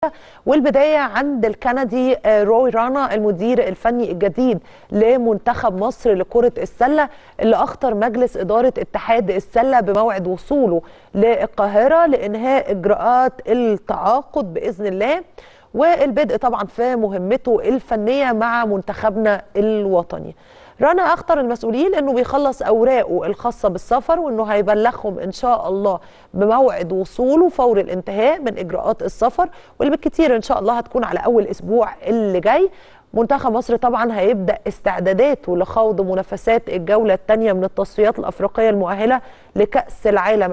والبدايه عند الكندي روي رانا المدير الفني الجديد لمنتخب مصر لكره السله اللي اخطر مجلس اداره اتحاد السله بموعد وصوله للقاهره لانهاء اجراءات التعاقد باذن الله والبدء طبعا في مهمته الفنيه مع منتخبنا الوطني. رنا اخطر المسؤولين انه بيخلص اوراقه الخاصه بالسفر وانه هيبلغهم ان شاء الله بموعد وصوله فور الانتهاء من اجراءات السفر واللي بالكثير ان شاء الله هتكون على اول اسبوع اللي جاي منتخب مصر طبعا هيبدا استعداداته لخوض منافسات الجوله الثانيه من التصفيات الافريقيه المؤهله لكاس العالم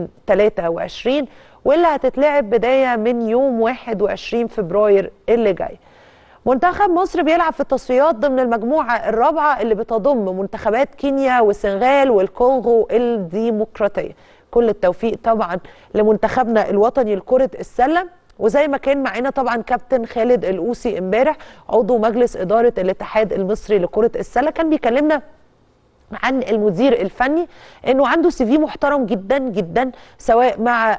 2023 واللي هتتلعب بدايه من يوم 21 فبراير اللي جاي. منتخب مصر بيلعب في التصفيات ضمن المجموعة الرابعة اللي بتضم منتخبات كينيا والسنغال والكونغو الديمقراطية كل التوفيق طبعا لمنتخبنا الوطني لكرة السلة وزي ما كان معانا طبعا كابتن خالد الأوسي امبارح عضو مجلس إدارة الاتحاد المصري لكرة السلة كان بيكلمنا عن المدير الفني انه عنده سي في محترم جدا جدا سواء مع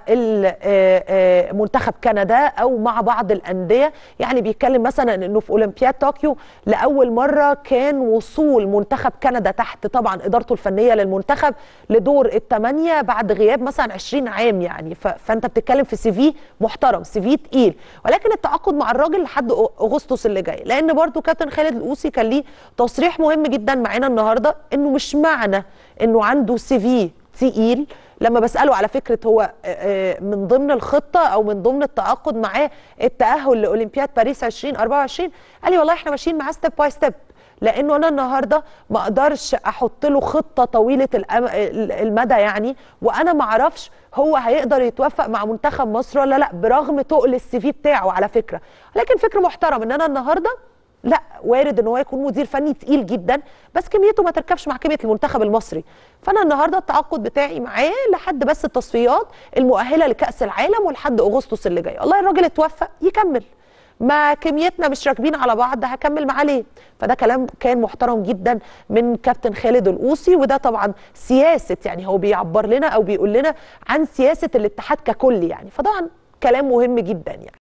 منتخب كندا او مع بعض الانديه يعني بيتكلم مثلا انه في اولمبياد طوكيو لاول مره كان وصول منتخب كندا تحت طبعا ادارته الفنيه للمنتخب لدور الثمانيه بعد غياب مثلا 20 عام يعني فانت بتتكلم في سي في محترم سي في تقيل ولكن التعاقد مع الراجل لحد اغسطس اللي جاي لان برضو كابتن خالد الاوسي كان ليه تصريح مهم جدا معانا النهارده انه مش معنى انه عنده سي في تقيل لما بساله على فكره هو من ضمن الخطه او من ضمن التعاقد معاه التاهل لاولمبياد باريس 2024 قال لي والله احنا ماشيين معاه ستيب باي ستيب لانه انا النهارده ما اقدرش احط له خطه طويله المدى يعني وانا ما اعرفش هو هيقدر يتوفق مع منتخب مصر ولا لا برغم تقل السي في بتاعه على فكره لكن فكر محترم ان انا النهارده لا وارد ان هو يكون مدير فني تقيل جدا بس كميته ما تركبش مع كميه المنتخب المصري فانا النهارده التعاقد بتاعي معاه لحد بس التصفيات المؤهله لكاس العالم ولحد اغسطس اللي جاي والله الراجل اتوفق يكمل ما كميتنا مش راكبين على بعض هكمل معاه ليه فده كلام كان محترم جدا من كابتن خالد القوسي وده طبعا سياسه يعني هو بيعبر لنا او بيقول لنا عن سياسه الاتحاد ككل يعني فطبعا كلام مهم جدا يعني